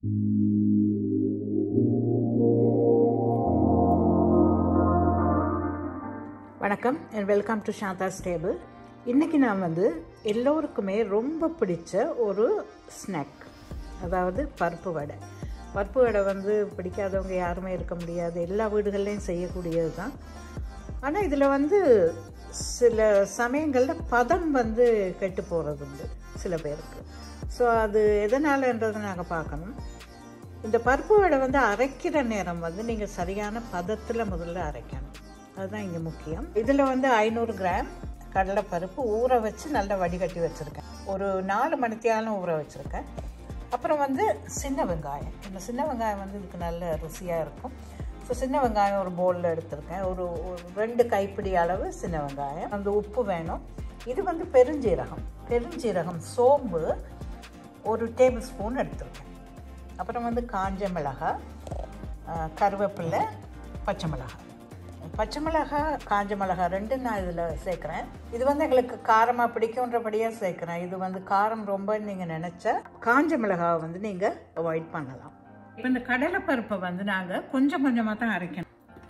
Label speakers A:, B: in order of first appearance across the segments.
A: வணக்கம் and welcome to Shantha's table இன்றைக்கி நான் வந்து எல்லோருக்குமே ரொம்ப பிடிச்ச ஒரு ஸ்நாக் அதாவது பருப்பு வடை பருப்பு வடை வந்து பிடிக்காதவங்க யாருமே இருக்க முடியாது எல்லா வீடுகள்லையும் செய்யக்கூடியது தான் ஆனால் இதில் வந்து சில சமயங்களில் பதம் வந்து கெட்டு போகிறது உண்டு சில பேருக்கு ஸோ அது எதனாலன்றதை நாங்கள் பார்க்கணும் இந்த பருப்பு வடை வந்து அரைக்கிற நேரம் வந்து நீங்கள் சரியான பதத்தில் முதல்ல அரைக்கணும் அதுதான் இங்கே முக்கியம் இதில் வந்து ஐநூறு கிராம் கடலைப்பருப்பு ஊற வச்சு நல்லா வடிகட்டி வச்சுருக்கேன் ஒரு நாலு மணித்தியாலும் ஊற வச்சுருக்கேன் அப்புறம் வந்து சின்ன வெங்காயம் இந்த சின்ன வெங்காயம் வந்து இதுக்கு நல்ல ருசியாக இருக்கும் ஸோ சின்ன வெங்காயம் ஒரு பவுலில் எடுத்திருக்கேன் ஒரு ஒரு ரெண்டு கைப்பிடி அளவு சின்ன வெங்காயம் அந்த உப்பு வேணும் இது வந்து பெருஞ்சீரகம் பெருஞ்சீரகம் சோம்பு ஒரு டேபிள் ஸ்பூன் எடுத்திருக்கேன் அப்புறம் வந்து காஞ்ச மிளகாய் கருவேப்பிலை பச்சை மிளகாய் பச்சை மிளகாய் காஞ்ச மிளகாய் ரெண்டும் நான் இதில் சேர்க்குறேன் இது வந்து எங்களுக்கு காரமாக பிடிக்குன்றபடியாக சேர்க்குறேன் இது வந்து காரம் ரொம்ப நீங்கள் நினச்சா காஞ்ச மிளகாவை வந்து நீங்கள் அவாய்ட் பண்ணலாம் இப்போ இந்த கடலைப்பருப்பை வந்து நாங்கள் கொஞ்சம் கொஞ்சமாக தான் அரைக்கணும்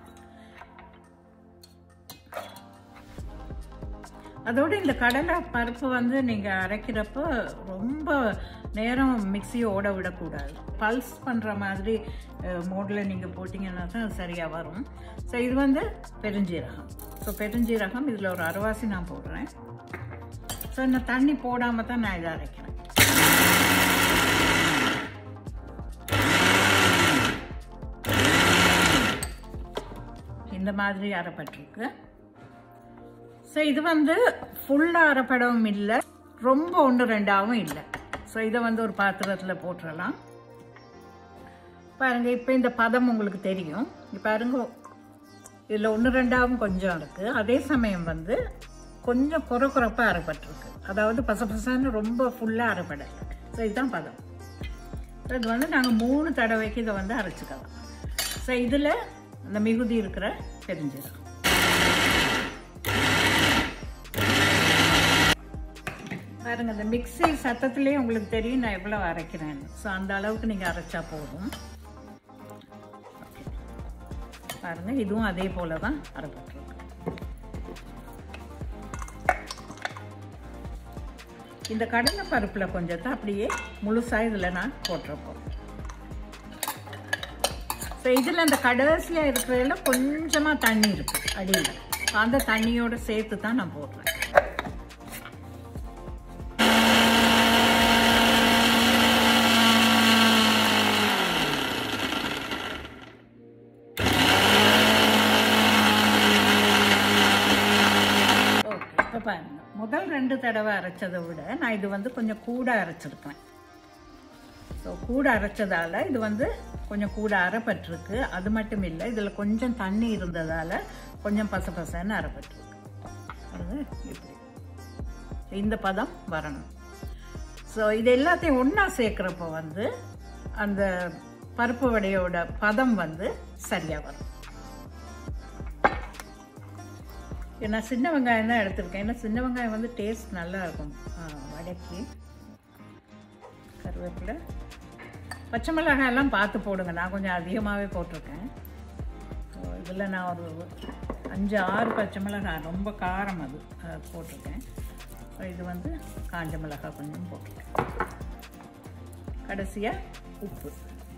A: அதோடு இந்த கடலை பருப்பு வந்து நீங்கள் அரைக்கிறப்போ ரொம்ப நேரம் மிக்சியை ஓட விடக்கூடாது பல்ஸ் பண்ணுற மாதிரி மோடில் நீங்கள் போட்டிங்கன்னா தான் அது சரியாக வரும் ஸோ இது வந்து பெருஞ்சீரகம் ஸோ பெருஞ்சீரகம் இதில் ஒரு அரைவாசி நான் போடுறேன் ஸோ இந்த தண்ணி போடாமல் தான் நான் இதை அரைக்கிறேன் இந்த மாதிரி அரைப்பட்டிருக்கு ஸோ இது வந்து ஃபுல்லாக அரைப்படவும் இல்லை ரொம்ப ஒன்று ரெண்டாகவும் இல்லை ஸோ இதை வந்து ஒரு பாத்திரத்தில் போட்டுடலாம் பாருங்கள் இப்போ இந்த பதம் உங்களுக்கு தெரியும் இப்போ பாருங்க இதில் ஒன்று ரெண்டாகவும் கொஞ்சம் இருக்குது அதே சமயம் வந்து கொஞ்சம் குறை குறைப்பாக அரைப்பட்டிருக்கு அதாவது பச பசன்னு ரொம்ப ஃபுல்லாக அரைப்படலை ஸோ இதுதான் பதம் ஸோ இது வந்து நாங்கள் மூணு தடவைக்கு இதை வந்து அரைச்சிக்கலாம் ஸோ இதில் அந்த மிகுதி இருக்கிற பெருஞ்சிடும் பாருங்க இந்த மிக்சி சத்தத்துலேயே உங்களுக்கு தெரியும் நான் எவ்வளோ அரைக்கிறேன் ஸோ அந்த அளவுக்கு நீங்கள் அரைச்சா போதும் பாருங்க இதுவும் அதே போல தான் அரைப்பட்டுருக்கு இந்த கடலை பருப்பில் கொஞ்சத்தை அப்படியே முழுசாக இதில் நான் போட்டிருப்போம் ஸோ இதில் அந்த கடைசியாக இருக்கிறதுல கொஞ்சமாக தண்ணி இருக்குது அடியில் அந்த தண்ணியோடு சேர்த்து தான் நான் போடுறேன் இப்போ பாருங்க முதல் ரெண்டு தடவை அரைச்சதை விட நான் இது வந்து கொஞ்சம் கூட அரைச்சிருக்கேன் ஸோ கூட அரைச்சதால் இது வந்து கொஞ்சம் கூட அரைப்பட்டிருக்கு அது மட்டும் இல்லை இதில் கொஞ்சம் தண்ணி இருந்ததால் கொஞ்சம் பச பசன்னு அரைப்பட்டிருக்கு அது இப்படி இந்த பதம் வரணும் ஸோ இது எல்லாத்தையும் ஒன்றா சேர்க்குறப்போ வந்து அந்த பருப்பு வடையோட பதம் வந்து சரியாக வரும் நான் சின்ன வெங்காயம் தான் எடுத்திருக்கேன் ஏன்னா சின்ன வெங்காயம் வந்து டேஸ்ட் நல்லா இருக்கும் வடைக்கு கருவேப்பிலை பச்சை மிளகாய் எல்லாம் பார்த்து போடுங்க நான் கொஞ்சம் அதிகமாகவே போட்டிருக்கேன் ஸோ இதில் நான் ஒரு அஞ்சு ஆறு பச்சை மிளகாய் ரொம்ப காரம் அது போட்டிருக்கேன் ஸோ இது வந்து காஞ்ச மிளகாய் கொஞ்சம் போட்டிருக்கேன் கடைசியாக உப்பு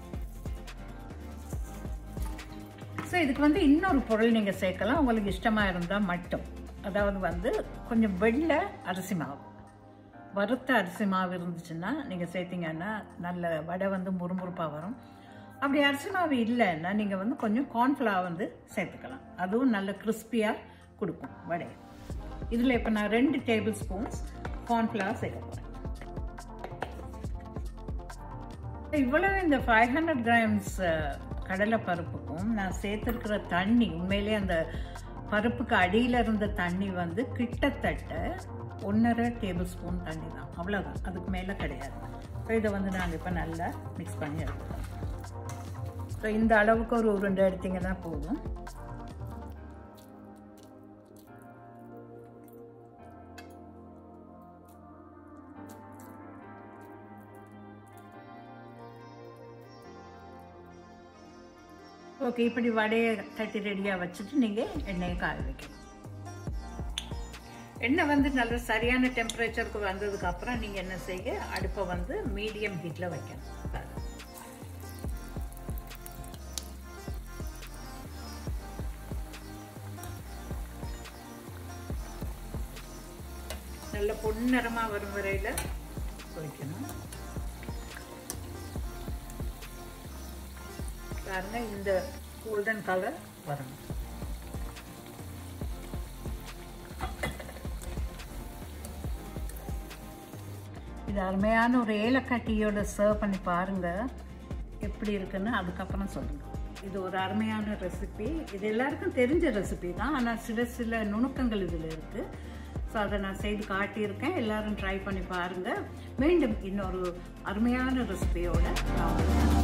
A: ஸோ இதுக்கு வந்து இன்னொரு பொருள் நீங்கள் சேர்க்கலாம் உங்களுக்கு இஷ்டமாக இருந்தால் மட்டும் அதாவது வந்து கொஞ்சம் வெள்ளை அரிசி மாவு வறுத்த அரிசி மாவு இருந்துச்சுன்னா நீங்கள் சேர்த்திங்கன்னா நல்ல வடை வந்து முறுமுறுப்பாக வரும் அப்படி அரிசி மாவு இல்லைன்னா நீங்கள் வந்து கொஞ்சம் கார்ன்ஃப்ளவர் வந்து சேர்த்துக்கலாம் அதுவும் நல்ல கிறிஸ்பியாக கொடுக்கும் வடை இதில் இப்போ நான் ரெண்டு டேபிள் ஸ்பூன்ஸ் கார்ன்ஃப்ளவர் சேர்க்க போகிறேன் இவ்வளவு இந்த ஃபைவ் ஹண்ட்ரட் கிராம்ஸ் கடலை பருப்புக்கும் நான் சேர்த்துருக்கிற தண்ணி உண்மையிலே அந்த பருப்புக்கு அடியில் இருந்த தண்ணி வந்து கிட்டத்தட்ட ஒன்றரை டேபிள் ஸ்பூன் தண்ணி தான் அவ்வளோதான் அதுக்கு மேலே கிடையாது ஸோ இதை வந்து நாங்கள் இப்போ நல்லா மிக்ஸ் பண்ணி எடுத்துக்கலாம் ஸோ இந்த அளவுக்கு ஒரு உருண்டை எடுத்திங்கன்னா போதும் ஓகே இப்படி வடையை தட்டி ரெடியாக வச்சுட்டு நீங்கள் எண்ணெயை காய வைக்கணும் எண்ணெய் வந்து நல்ல சரியான டெம்பரேச்சருக்கு வந்ததுக்கு அப்புறம் நீங்கள் என்ன செய்ய அடுப்பை வந்து மீடியம் ஹீட்டில் வைக்கணும் நல்ல பொன்னிறமாக வரும் வரையில் வைக்கணும் பாருங்க இந்த கோல்டன் கலர் வரணும் இது அருமையான ஒரு ஏலக்காய் டீயோட சர்வ் பண்ணி பாருங்க எப்படி இருக்குன்னு அதுக்கப்புறம் சொல்லுங்க இது ஒரு அருமையான ரெசிபி இது எல்லாருக்கும் தெரிஞ்ச ரெசிபி தான் ஆனால் சில சில நுணுக்கங்கள் இதில் இருக்குது ஸோ அதை நான் செய்து காட்டியிருக்கேன் எல்லாரும் ட்ரை பண்ணி பாருங்கள் மீண்டும் இன்னொரு அருமையான ரெசிபியோட நான்